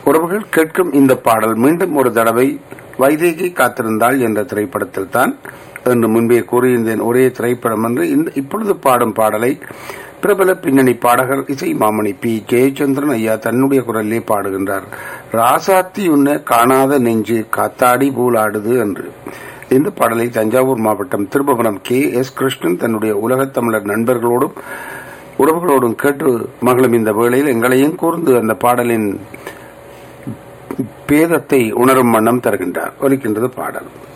உறவுகள் கேட்கும் இந்த பாடல் மீண்டும் ஒரு தடவை வைதேகி காத்திருந்தாள் என்ற திரைப்படத்தில் தான் என்று முன்பே கூறியிருந்தேன் ஒரே திரைப்படம் என்று இந்த இப்பொழுது பாடும் பாடலை பிரபல பின்னணி பாடகர் இசை மாமணி பி ஜெயச்சந்திரன் ஐயா தன்னுடைய குரலிலே பாடுகின்றார் ராசாத்தி உன்ன காணாத நெஞ்சு காத்தாடி பூலாடுது என்று இந்த பாடலை தஞ்சாவூர் மாவட்டம் திருபுவனம் கே எஸ் கிருஷ்ணன் தன்னுடைய உலகத் தமிழர் நண்பர்களோடும் உறவுகளோடும் கேட்டு மகளும் இந்த வேளையில் எங்களையும் கூர்ந்து அந்த பாடலின் பேதத்தை உணரும் வண்ணம் தருகின்றார் ஒலிக்கின்றது பாடல்